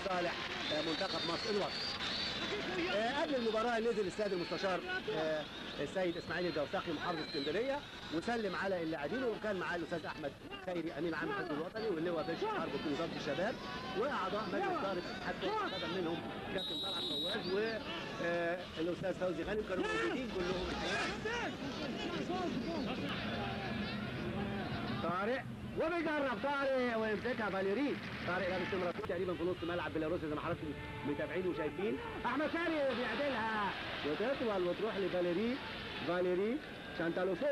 لصالح آه، منتخب مصر الوطني آه، قبل المباراة نزل السيد المستشار آه، السيد اسماعيل الجوساقي محافظ اسكندرية وسلم على اللاعبين وكان معاه الاستاذ احمد خيري امين عام الحزب الوطني واللواء باشا حرب في وزارة الشباب واعضاء مجلس ادارة اتحاد كرة القدم منهم كابتن طلعت فواز والاستاذ فوزي غانم كانوا موجودين كلهم الحقيقة طارق وبيجرب طارق ويمسكها فاليري طارق لابس نمره تقريبا في نص ملعب بيلاروسي زي ما حضراتكم متابعين وشايفين احمد ساري بيعدلها وتطول وتروح لفاليري فاليري شانتالوسو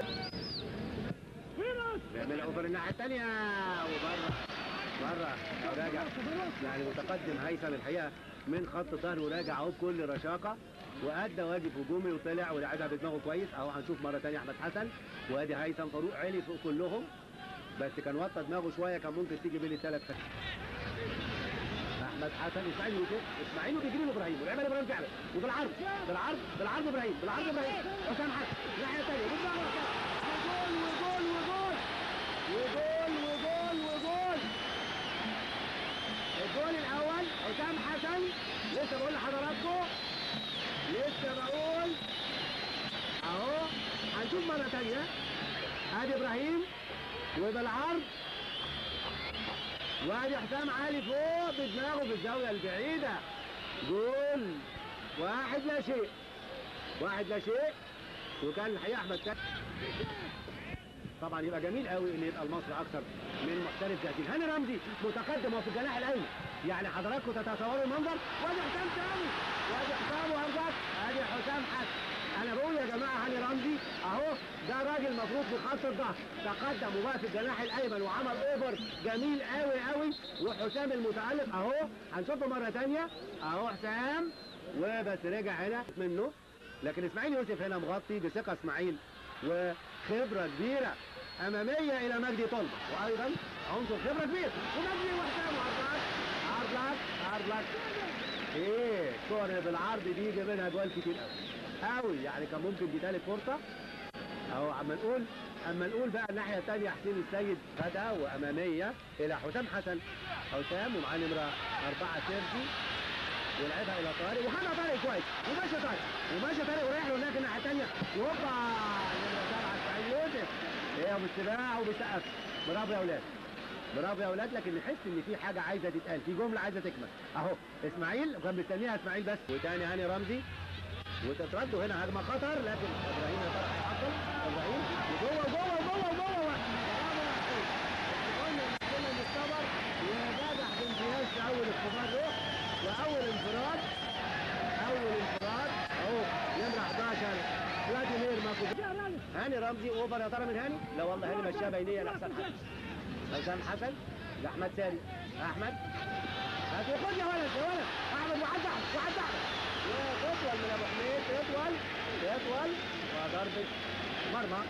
بيعمل اوفر الناحيه الثانيه وبره بره راجع يعني متقدم هيثم الحقيقه من خط الظهر وراجع اهو بكل رشاقه وادى واجب هجومي وطلع ولعبها بدماغه كويس اهو هنشوف مره ثانيه احمد حسن وادي هيثم فاروق علي فوق كلهم بس كان وطى دماغه شويه كان ممكن تيجي بين الثلاث خط احمد حسن اسماعيل يوسف اسماعيل بيجري له ابراهيم ولعبها لابراهيم فعلا وبالعرض بالعرض بالعرض ابراهيم بالعرض ابراهيم حسام حسن الناحيه الثانيه بدماغه وجول وجول وجول وجول وجول وجول الجول الاول حسام حسن لسه بقول لحضراتكم لسه بقول اهو هنشوف مره ثانيه ادي ابراهيم وبالعرض وادي حسام علي فوق بدماغه في الزاويه البعيده جول واحد لا شيء واحد لا شيء وكان الحقيقه احمد كان طبعا يبقى جميل قوي ان يبقى المصري اكثر من محترف جاهزين هاني رمزي متقدم وفي الجناح الايمن يعني حضراتكم تتصوروا المنظر وادي حسام تاني وادي حسام وهرجات ادي حسام حسن انا بقول يا جماعه هاني رمزي اهو ده راجل المفروض في خط الظهر تقدم وبقى في الجناح الايمن وعمل اوفر جميل قوي قوي وحسام المتالق اهو هنشوفه مره ثانيه اهو حسام وبس رجع هنا منه لكن اسماعيل يوسف هنا مغطي بثقه اسماعيل وخبره كبيره اماميه الى مجدي طلبه وايضا عنصر خبره كبير ومجدي وحسام وعرض عرض لك عرض لك ايه كوره بالعرض دي يجي منها جوال كتير قوي قوي يعني كان ممكن دي تالت فرصه اهو عم نقول اما نقول بقى الناحيه الثانيه حسين السيد غدا واماميه الى حسام حسن حسام ومعاه نمره اربعه سيرجي ولعبها الى طارق وخدها طارق كويس وماشي طارق وماشي طارق ورايح له هناك الناحيه الثانيه وهوبا نمره سبعه اسماعيل يوسف ايه بالسباع وبيسقف برافو يا اولاد برافو يا اولاد لكن نحس ان في حاجه عايزه تتقال في جمله عايزه تكمل اهو اسماعيل وكان مستنيها اسماعيل بس وتاني هاني رمزي وتترد هنا هجمه خطر لكن ابراهيم يا ترى هيحصل ابراهيم وجوه وجوه وجوه وجوه برافو يا حسين قلنا نستنى نستبر ونجح بامتياز في اول اختبار له واول انفراد اول انفراد اهو نمره 11 فلاديمير ماكو هاني رمزي اوفر يا ترى من هاني لا والله هاني مشاها بينيه لاحسن حسن حسام حسن لاحمد ساري احمد هاتوا خد يا ولد يا ولد احمد وعد احمد وعد احمد يطول من ابو حميد يطول يطول وضربه مرمى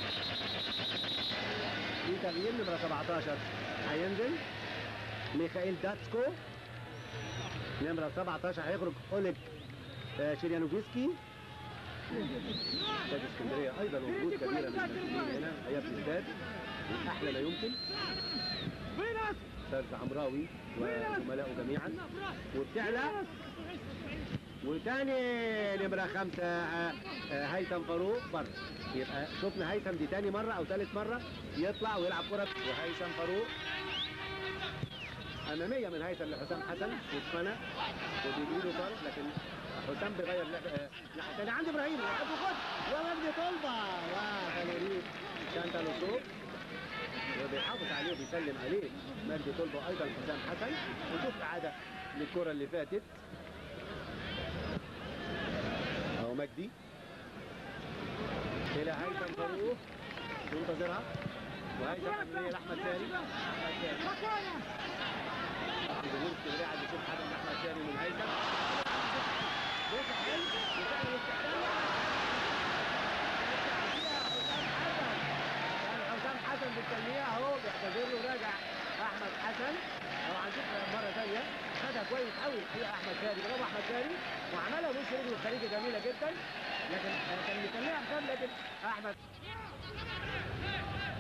في تغيير نمره 17 هينزل ميخائيل داتسكو نمره 17 هيخرج اوليج آه، شيريانوفسكي استاد اسكندريه ايضا وجود كبيره من المسؤولين هنا هي بتزداد احلى ما يمكن استاذ عمراوي وزملائه جميعا وبتعلى وتاني نمرة خمسة آه، آه، هيثم فاروق بره يبقى شفنا هيثم دي تاني مرة أو ثالث مرة يطلع ويلعب كرة وهيثم فاروق أمامية من هيثم لحسام حسن واتقنى وبيجي له طرف لكن حسام بيغير لعب آه، ناحية تانية عند إبراهيم ويحط خد ومجدي طلبة وفالوريد شانتالوسو وبيحافظ عليه وبيسلم عليه مجدي طلبة وأيضا حسام حسن وشوف إعادة للكرة اللي فاتت اهو مجدي الى هيثم فاروق ينتظرها وهيثم اماميه لاحمد ساري احمد ساري جمهور اسكندريه عايز يشوف حاجه من احمد ساري من هيثم دفع حلو وسهل الاستحلال كان حسام حسن بالتنميه اهو بيعتذر له راجع احمد حسن لو هنشوف مره ثانيه خدها كويس قوي الحقيقه احمد ساري برافو احمد ساري وعملها وش رجله الخارجي جميله جدا لكن كان مستنيها حسام لكن احمد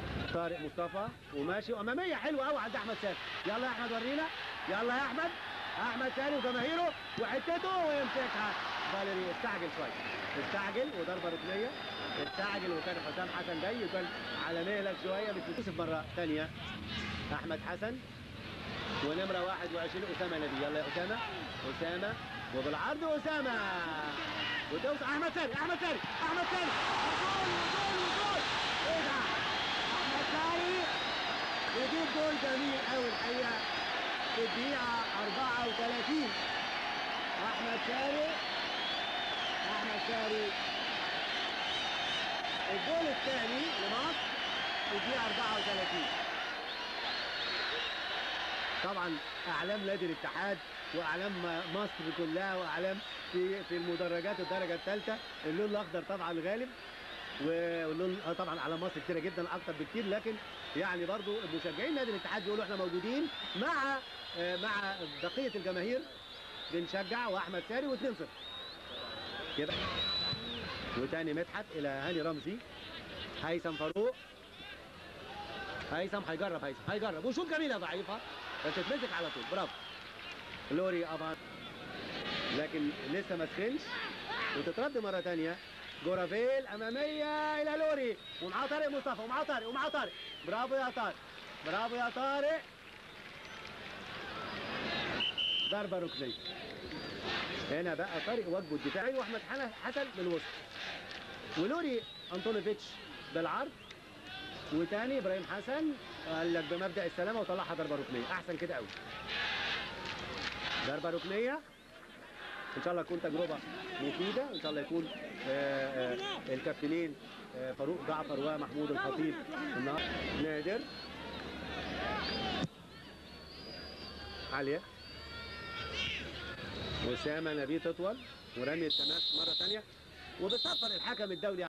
طارق مصطفى وماشي واماميه حلوه قوي عند احمد ساري يلا يا احمد ورينا يلا يا احمد احمد ثاني وجماهيره وحتته ويمسكها فاليري استعجل شويه استعجل وضربه ركنيه استعجل وكان حسام حسن جاي وكان على مهلك شويه بس يوسف مره ثانيه احمد حسن ونمره 21 اسامه نبي يلا يا اسامه اسامه وبالعرض اسامه وتوصل احمد ثاني احمد ثاني احمد ثاني وجول وجول وجول ايه ده احمد ثاني يجيب جول جميل قوي الحقيقه في الدقيقه 34 احمد ثاني احمد ثاني الجول الثاني لمصر في الدقيقه 34 طبعا اعلام نادي الاتحاد واعلام مصر كلها واعلام في في المدرجات الدرجه الثالثه اللون الاخضر طبعا غالب واللون آه طبعا اعلام مصر كتيره جدا اكتر بكتير لكن يعني برضو مشجعين نادي الاتحاد بيقولوا احنا موجودين مع آه مع بقيه الجماهير بنشجع واحمد ساري و2 0 يبقى وتاني مدحت الى هاني رمزي هيثم فاروق هيثم هيجرب هيثم هيجرب وشوط جميله ضعيفه بس تتمسك على طول برافو لوري ابان لكن لسه ما سخنش وتترد مره ثانيه جورافيل اماميه الى لوري ومعاه طارق مصطفى ومعاه طارق ومعاه طارق برافو يا طارق برافو يا طارق ضربه ركنيه هنا بقى طارق واجبه الدفاعي واحمد حسن بالوسط ولوري انطونوفيتش بالعرض وتاني ابراهيم حسن قال لك بمبدا السلامه وطلعها ضربه ركنيه احسن كده قوي ضربه ركنيه ان شاء الله تكون تجربه مفيده ان شاء الله يكون آآ آآ الكابتنين آآ فاروق جعفر ومحمود الخطيب النهارده نادر عاليه وسامه نبيه تطول ورمي التماس مره ثانيه وبتصفر الحكم الدولي